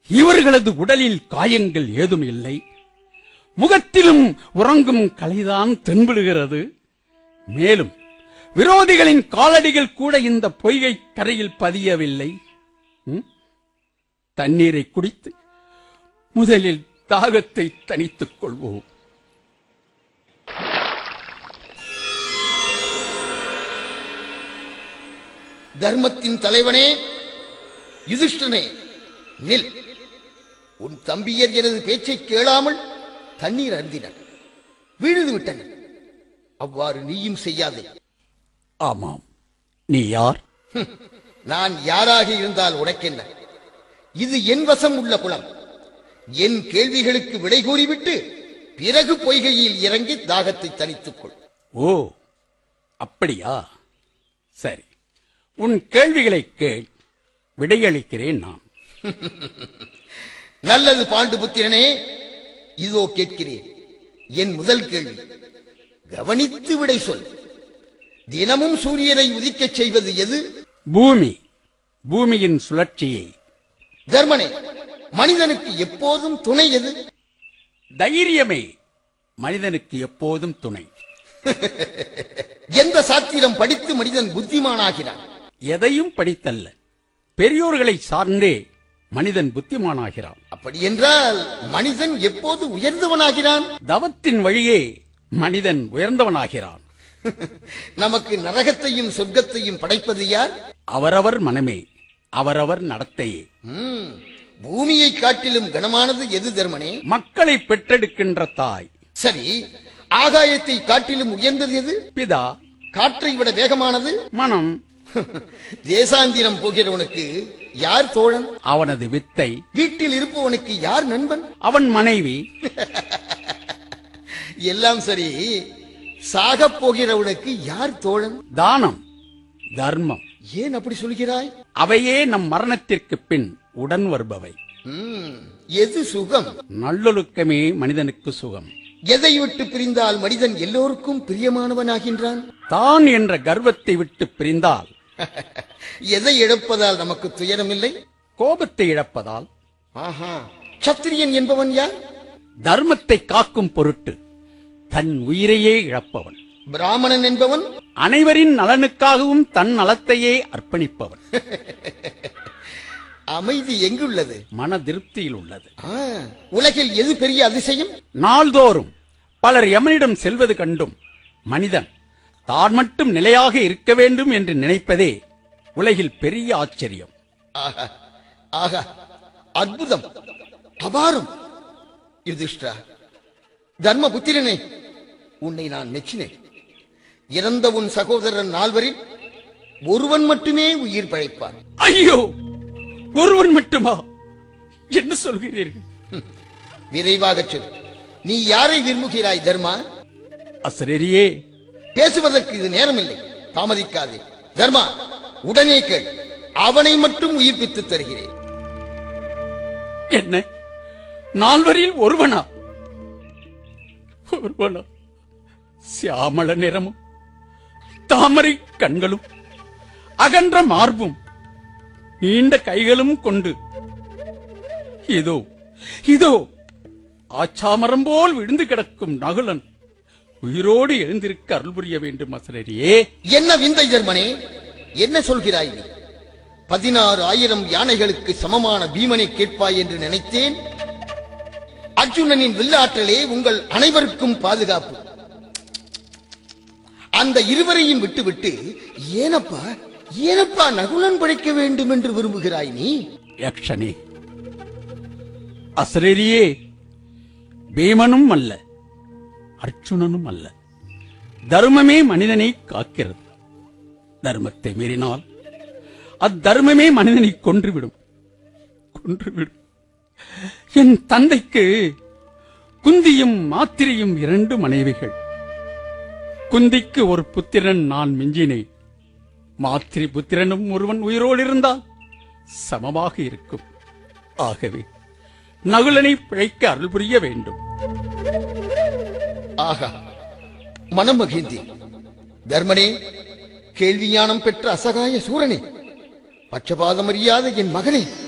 இவர்களது உடலில் காயங்கள் ஏதும் இல்லை முகத்திலும் உறங்கும் கலைதான் தென்படுகிறது மேலும் விரோதிகளின் காலடிகள் கூட இந்த பொய்கை கரையில் பதியவில்லை ம்? தண்ணீரை குடித்து முதலில் தாகத்தை தணித்துக் கொள்வோம் தர்மத்தின் தலைவனே யுதிஷ்டனே நில் உன் தம்பியர் எனது பேச்சை கேளாமல் தண்ணீர் அருந்தினர் விழுது விட்டனர் அவ்வாறு நீயும் செய்யாதே ஆமாம் நீ யார் ஹம், நான் யாராக இருந்தால் உனக்கென்ன இது என் வசம் உள்ள குளம் என் கேள்விகளுக்கு விடை கூறிவிட்டு பிறகு பொய்கையில் இறங்கி தாகத்தை தணித்துக் கொள் ஓ அப்படியா சரி உன் கேள்விகளை கேள் விடையளிக்கிறேன் நான் நல்லது பாண்டுபுத்திரனே இதோ கேட்கிறேன் என் முதல் கேள்வி கவனித்து விடை சொல் தினமும் சூரியனை உதிக்கச் செய்வது எது பூமி பூமியின் சுழற்சியை தர்மனே மனிதனுக்கு எப்போதும் துணை எது தைரியமே மனிதனுக்கு எப்போதும் துணை எந்த சாத்திரம் படித்து மனிதன் புத்திமானாகிறான் எதையும் படித்தல்ல பெரியோர்களை சார்ந்தே மனிதன் புத்திமானாகிறான் அப்படி என்றால் மனிதன் எப்போது உயர்ந்தவனாகிறான் தவத்தின் வழியே மனிதன் உயர்ந்தவனாகிறான் நமக்கு நரகத்தையும் சொர்க்கத்தையும் படைப்பது யார் அவரவர் மனமே அவரவர் நடத்தையே ம், பூமியை காட்டிலும் கனமானது எது தர்மனே மக்களை பெற்றெடுக்கின்ற தாய் சரி ஆகாயத்தை காட்டிலும் உயர்ந்தது எது பிதா காற்றை விட வேகமானது மனம் தேசாந்திரம் போகிறவனுக்கு யார் தோழன் அவனது வித்தை வீட்டில் இருப்பவனுக்கு யார் நண்பன் அவன் மனைவி எல்லாம் சரி சாகப் போகிறவனுக்கு யார் தோழன் தானம் தர்மம் ஏன் அப்படி சொல்கிறாய் அவையே நம் மரணத்திற்கு பின் உடன் வருபவை ம், எது சுகம் நல்லொழுக்கமே மனிதனுக்கு சுகம் எதை விட்டு பிரிந்தால் மனிதன் எல்லோருக்கும் பிரியமானவனாகின்றான் தான் என்ற கர்வத்தை விட்டு பிரிந்தால் எதை இழப்பதால் நமக்கு துயரமில்லை கோபத்தை இழப்பதால் ஆஹா சத்திரியன் என்பவன் யார் தர்மத்தை காக்கும் பொருட்டு தன் உயிரையே இழப்பவன் பிராமணன் என்பவன் அனைவரின் நலனுக்காகவும் தன் நலத்தையே அர்ப்பணிப்பவன் அமைதி எங்குள்ளது மன திருப்தியில் உள்ளது ஆ, உலகில் எது பெரிய அதிசயம் நாள்தோறும் பலர் யமனிடம் செல்வது கண்டும் மனிதன் தான் மட்டும் நிலையாக இருக்க வேண்டும் என்று நினைப்பதே உலகில் பெரிய ஆச்சரியம் ஆஹா ஆஹா அற்புதம் அபாரம் யுதிஷ்டா தர்மபுத்திரனே உன்னை நான் மெச்சினேன் இறந்த உன் சகோதரன் நால்வரில் ஒருவன் மட்டுமே உயிர் பிழைப்பான் ஐயோ ஒருவன் மட்டுமா என்ன சொல்கிறீர்கள் விரைவாகச் சொல் நீ யாரை விரும்புகிறாய் தர்மா அசரரியே பேசுவதற்கு இது நேரமில்லை தாமதிக்காதே தர்மா உடனே கேள் அவனை மட்டும் உயிர்ப்பித்து தருகிறேன் என்ன நால்வரில் ஒருவனா ஒருவனா சியாமள நிறமும் தாமரை கண்களும் அகன்ற மார்பும் நீண்ட கைகளும் கொண்டு இதோ இதோ ஆச்சாமரம் போல் விழுந்து கிடக்கும் நகுலன் உயிரோடு எழுந்திருக்க அருள் புரிய வேண்டும் அசரரியே என்ன விந்தை தர்மனே என்ன சொல்கிறாய் நீ பதினாறு ஆயிரம் யானைகளுக்கு சமமான பீமனை கேட்பாய் என்று நினைத்தேன் அர்ஜுனனின் வில்லாற்றலே உங்கள் அனைவருக்கும் பாதுகாப்பு அந்த இருவரையும் விட்டுவிட்டு ஏனப்பா ஏனப்பா நகுலன் படைக்க வேண்டும் என்று விரும்புகிறாய் நீ யக்ஷனே அசரரியே பீமனும் அல்ல அர்ச்சுனனும் அல்ல தர்மமே மனிதனை காக்கிறது தர்மத்தை மீறினால் அத்தர்மமே மனிதனை கொன்றுவிடும் கொன்றுவிடும் என் தந்தைக்கு குந்தியும் மாத்திரையும் இரண்டு மனைவிகள் குந்திக்கு ஒரு புத்திரன் நான் மிஞ்சினேன் மாத்திரி புத்திரனும் ஒருவன் உயிரோடு இருந்தால் சமமாக இருக்கும் ஆகவே நகுலனை பிழைக்க அருள் புரிய வேண்டும் ஆகா மனம் மகிழ்ந்தி தர்மனே கேள்வி ஞானம் பெற்ற அசகாய சூரனே பட்சபாதம் அறியாத என் மகனே